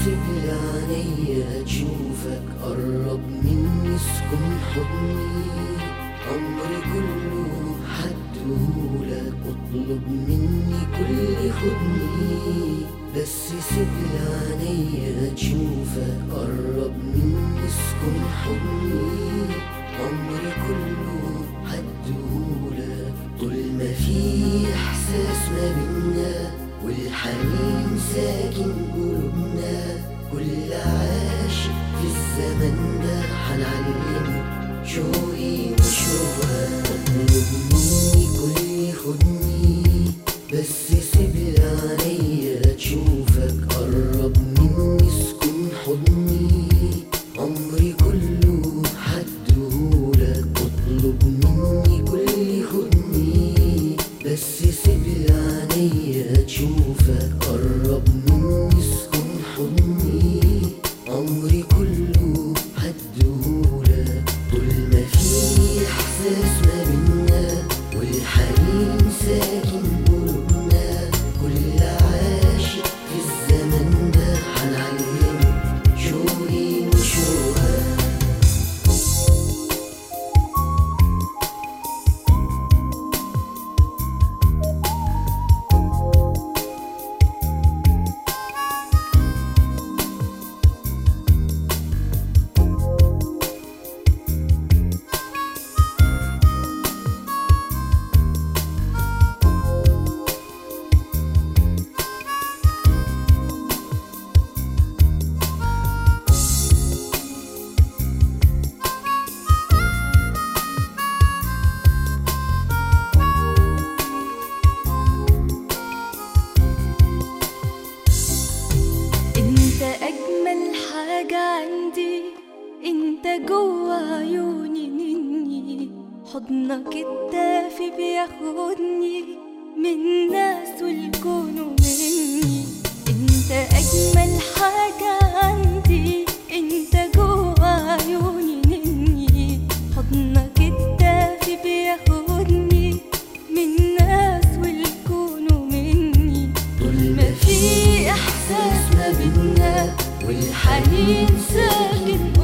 سيب لي عينيا تشوفك قرب مني اسكن حضني عمري كله حدهولك اطلب مني كل خدني بس سيب لي عينيا تشوفك قرب مني اسكن حضني عمري كله حدهولك طول ما في احساس ما بينا والحنين ساكن قلوبنا كل عاشق في الزمن ده حنعلمه شوقي وشوقك اطلب مني كل خدني بس سيب لي عينيا تشوفك قرب مني اسكن حضني عمري كله حدهولك اطلب مني كل خدني بس سيب لي عينيا تشوفك قرب مني اسكن حضني عمري كله حدهولك طول ما في احساس ما بينا والحنين ساكن قلوبنا كل عاشق في الزمن ده حنعلمه شوقي وشوقك انت اجمل حاجة عندي انت جوا عيوني مني حضنك الدافي بياخدني من ناس والكون ومني انت اجمل حاجة عندي انت جوا عيوني مني حضنك الدافي بياخدني من ناس والكون ومني طول ما في احساس ما بينا والحنين ساكن